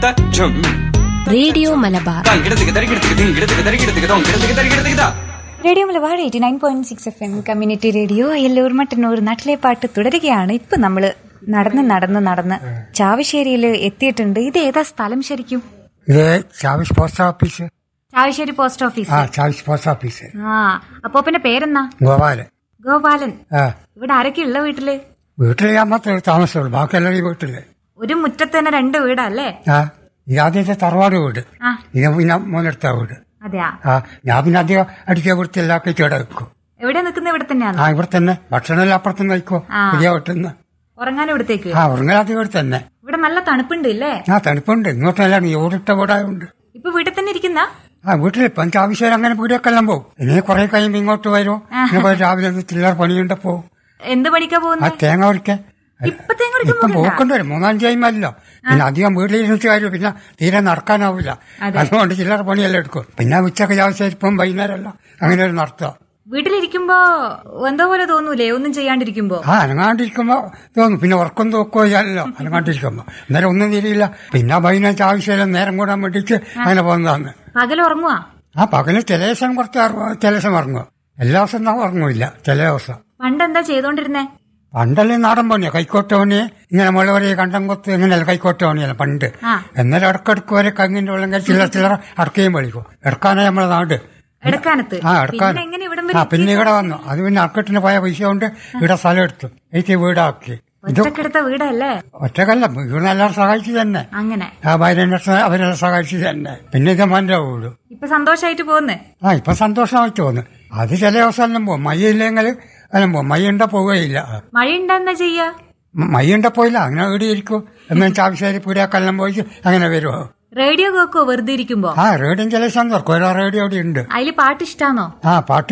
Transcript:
ഝും radio Malabar തങ്കിടത്തിക്ക് തരികിടത്തിക്ക് തിങ്കിടത്തിക്ക് തരികിടത്തിക്ക് തൊങ്കിടത്തിക്ക് തരികിടത്തിക്ക് radio Malabar eighty nine point six F M community radio Ayyallur Mattannur നാട്ടിലെ പാട്ട് തുടരുകയാണ് ഇപ്പൊ നമ്മള് നടന്ന് നടന്ന് നടന്ന് ചാവശ്ശേരിയിൽ എത്തിയിട്ടുണ്ട് ഇത് ഏതാ സ്ഥലം ശരിക്കും ഇത് Chavis post office Chavassery post office ആ ചാവിസ് പോസ്റ്റ് ഓഫീസ് ആ അപ്പൊ പിന്നെ പേരെന്നാ ഗോപാലൻ ഗോപാലൻ ആ ഇവിടെ ആരൊക്കെ ഉള്ള വീട്ടില് വീട്ടിൽ ഞാൻ മാത്രമേ താമസമുള്ളൂ ബാക്കിയെല്ലാം ഈ വീട്ടില് ഒരു മുറ്റത്ത് തന്നെ രണ്ട് വീടാ അല്ലേ ആ ഇത് ആദ്യത്തെ തറവാട് വീട് ആ ഇത് പിന്നെ മൂന്നെടുത്ത വീട് അതെയാ ആ ഞാൻ പിന്നെ അധികം അടിക്കുക വൃത്തി എല്ലാം ഒക്കെ ഇവിടെ വെക്കും എവിടെ നിൽക്കുന്ന ഇവിടെ തന്നെയാണ് ആ ഇവിടെ തന്നെ ഭക്ഷണം എല്ലാം അപ്പുറത്തുനിന്ന് കഴിക്കോ ആ. പുതിയ വീട്ടിൽ നിന്ന് ഉറങ്ങാൻ ഇവിടത്തേക്ക് ആ ഉറങ്ങലാദ്യം ഇവിടെ തന്നെ ഇവിടെ നല്ല തണുപ്പുണ്ട് ഇല്ലേ ആ തണുപ്പുണ്ട് ഇങ്ങോട്ടെല്ലാം ഈ ഓടിട്ട വീടായുണ്ട് ഇപ്പൊ വീട്ടിൽ തന്നെ ഇരിക്കുന്ന ആ വീട്ടിൽ ഇപ്പം ആവശ്യം അങ്ങനെ വീടൊക്കെ എല്ലാം പോകും ഇനി കുറെ കഴിയുമ്പോൾ ഇങ്ങോട്ട് വരും പിന്നെ പോയി രാവിലെ ഒന്ന് ചില്ലറ പണിയുണ്ട് പോകും എന്ത് പണിക്കാ ആ പോകുന്നത് തേങ്ങ ഉരിക്കാൻ ഇപ്പൊ തേങ്ങ ഉരിക്കാൻ ഇപ്പം പോകണ്ട? പോക്കണ്ട വരും മൂന്നാം ചെയ്യുമല്ലോ പിന്നെ അധികം വീട്ടിലിരുന്നിട്ട് കാര്യം പിന്നെ തീരെ നടക്കാനാവില്ല അതെ. അതുകൊണ്ട് ചില്ലറ പണിയെല്ലാം എടുക്കും പിന്നെ ഉച്ചക്ക് ആവശ്യം ഇപ്പം വൈകുന്നേരമല്ല അങ്ങനെ ഒരു നടത്തുക വീട്ടിലിരിക്കുമ്പോ എന്തോ പോലെ തോന്നൂലേ ഒന്നും ചെയ്യാണ്ടിരിക്കുമ്പോ ആ അനങ്ങാണ്ടിരിക്കുമ്പോ തോന്നും പിന്നെ ഉറക്കം തോക്കോ ഇല്ലല്ലോ അനങ്ങാണ്ടിരിക്കുമ്പോ അന്നേരം ഒന്നും തിരിയില്ല പിന്നെ വൈകുന്നേരത്തെ ആവശ്യമില്ല നേരം കൂടാൻ വേണ്ടിയിട്ട് അങ്ങനെ പോകുന്നതാണ് പകൽ ഉറങ്ങുവാ ആ പകല് ചില ദിവസം കുറച്ച് ഉറങ്ങും, ചില ദിവസം ഉറങ്ങും എല്ലാ ദിവസം ഒന്നും ഉറങ്ങുമില്ല ചില ദിവസം പണ്ട് എന്താ ചെയ്തോണ്ടിരുന്നേ പണ്ടല്ലേ നാടൻ പണിയാ കൈക്കോട്ട പണി ഇങ്ങനെ മുളവരെ കണ്ടം കൊത്ത് ഇങ്ങനെയല്ല കൈക്കോട്ട പണിയല്ല പണ്ട് ആ. എന്നാലും ഇടക്കിടക്ക് വരെ കങ്ങിന്റെ വെള്ളം കഴിച്ച് ചില്ലറ ചില്ലറ അടക്കുകയും വിളിക്കും ഇടക്കാനാ നമ്മളെ നാട് എടക്കാനത്ത് ആ ഇടക്കാൻ പിന്നെ എങ്ങനെ ഇവിടം ആ വരെ പിന്നെ ഇവിടെ വന്നു അത് പിന്നെ അക്കട്ടിന് പോയ പൈസ കൊണ്ട് ഇവിടെ സ്ഥലം എടുത്തു എനിക്ക് വീടാക്കി ഇത് ഒറ്റക്കെടുത്ത വീടല്ലേ ഒറ്റക്കല്ല ഇവിടെ എല്ലാവരും സഹായിച്ചു തന്നെ അങ്ങനെ ആ ഭാര്യ അവരെല്ലാം സഹായിച്ചു തന്നെ പിന്നെ ഇത് മന്റെ വീട് ഇപ്പൊ സന്തോഷായിട്ട് പോകുന്നേ ആ ഇപ്പൊ സന്തോഷമായിട്ട് തോന്നുന്നു അത് ചില ദിവസം എല്ലാം പോകും മയ്യില്ലെങ്കിൽ എല്ലാം പോകും മയ്യുണ്ട പോവുകയില്ല മഴയുണ്ടെന്നാ ചെയ്യാ മ- മയ്യുണ്ട പോയില്ല അങ്ങനെ ഇവിടെ ഇരിക്കും എന്ന് വെച്ചാൽ ആവശ്യം പൂരക്കെല്ലാം പോയി അങ്ങനെ വരുമോ റേഡിയോ കേക്കോ വെറുതെ ഇരിക്കുമ്പോ ആ റേഡിയോ ചില ദിവസം തുറക്കും ഓരോ റേഡിയോ ഇവിടെ ഉണ്ട് അതില് പാട്ട് ഇഷ്ടാന്നോ ആ പാട്ട്